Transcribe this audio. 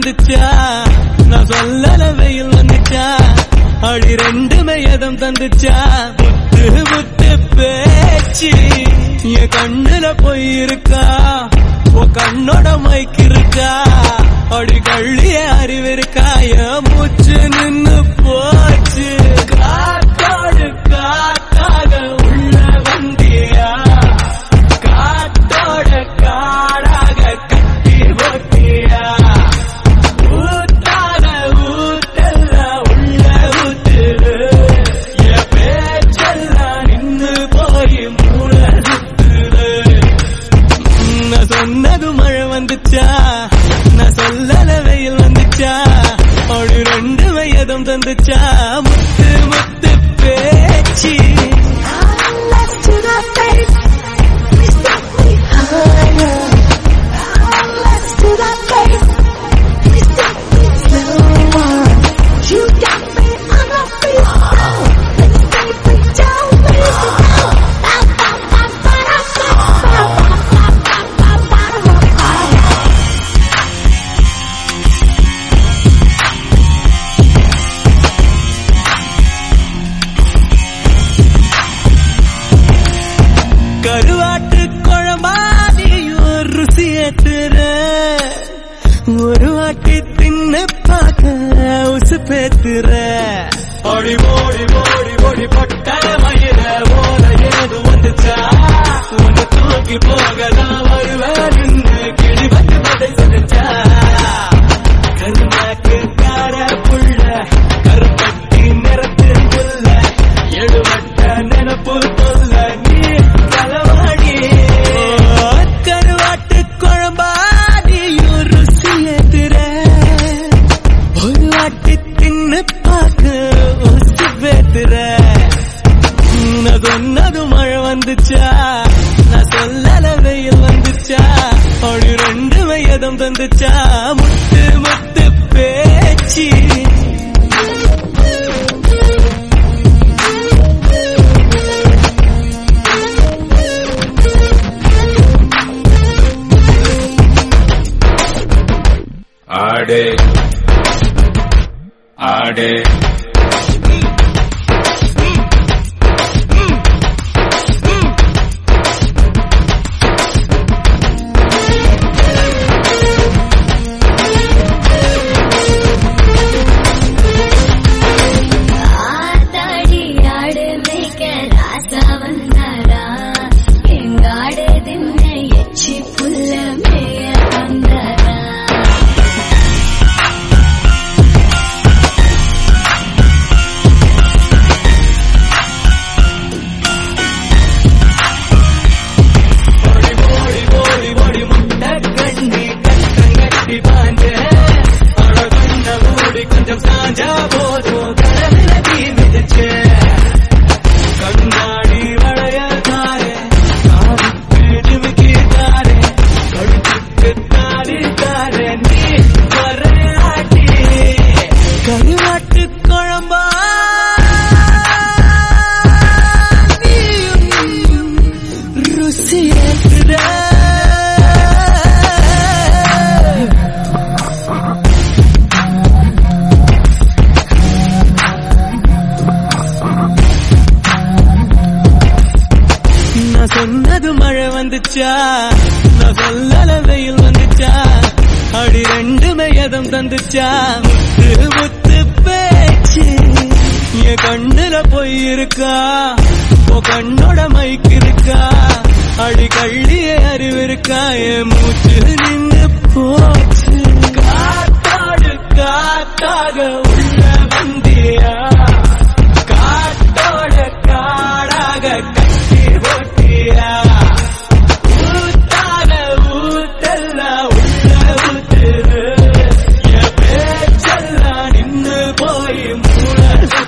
வந்துச்சா நான் சொல்லல வெயில் வந்துச்சா அடி ரெண்டுமே எதம் தந்துச்சா முத்து முத்து பேச்சு என் கண்ணுல போய் இருக்கா உன் கண்ணோட மைக்கு இருக்கா அடி கள்ளிய அறிவு இருக்கா என் மூச்சு நின்னு போச்சு காத்தோடு காத்தாக உள்ள வந்தியா காத்தோட காடாக கட்டி போட்டியா ஊத்தாத ஊத்தல்ல உள்ள ஊத்துது என் பேச்செல்லாம் நின்னு போய் மூளை சுத்துது நான் சொன்னது மழை வந்துச்சா நான் சொல்லல வெயில் வந்துச்சா அப்படி ரெண்டு வயதும் தந்துச்சா முத்து முத்து பேச்சு Left to the face, we step me higher. Left to the face, we step me slower. You got me on the feet now. Let's take me down, raise it now. Ba ba ba ba da ba ba ba ba ba ba ba ba. கருவாட்டு குழம்பாதியும் ருசி ஏத்துற ஒரு வாட்டி தின்னு பார்க்க உசு பேத்துற ஓடி ஓடி ஓடி ஓடி பொட்ட மயிர ஓட ஏது வந்துச்சா உன்னை தூக்கி போகலாம் வருவேன் நின்று கிளி வந்து பதை செஞ்சா கருமாக்கு கார புள்ள கருப்பட்டி நிறத்து புள்ள எழுவட்ட நினப்பு சொல்ல நீ களவாடி கருவாட்டு குழம்பாடியும் ருசியத்துற ஒரு வாட்டி தின்னு பார்க்க உசு பேத்துற நான் சொன்னது மழை வந்துச்சா நான் சொல்லல வெயில் வந்துச்சா அப்படி ரெண்டு வயதும் தந்துச்சா முத்து முத்து பேச்சு ஆடு ஆடு ஆத்தாடி ஆடு மேய்க்க ராசா வந்தாரா எங்காடு தின்ன எச்சி புல்ல மேய வந்தாரா ஓடி ஓடி ஓடி ஓடி முட்டை கண்ணி கட்டி பாஞ்ச அழ கண்ண மூடி கொஞ்சம் சாஞ்சா போதும் கடவுள தீ மிதிச்சு கண்ணாடி வளைய தாரே காதுக்கு ஜிமிக்கி தாரே கழுத்துக்கு தாரி தாரே நீ வரையாட்டி கருவாட்டு குழம்பா நீயும் ருசியேற்றுத நான் சொன்னது மழை வந்துச்சா நான் சொல்லல வெயில் வந்துச்சா அடி ரெண்டுமே எதம் தந்துச்சா முத்து முத்து பேச்சு என் கண்ணுல போய் இருக்கா உன் கண்ணோட மைக்கு இருக்கா அடி கள்ளிய அறிவு இருக்கா என் மூச்சு நின்னு போச்சு காத்தாடு காத்தாக உள்ள வந்தியா காத்தோட காடாக கட்டி போட்டியா ஊத்தாத ஊத்தல்ல உள்ள ஊத்துது என் பேச்செல்லாம் நின்னு போய் மூளை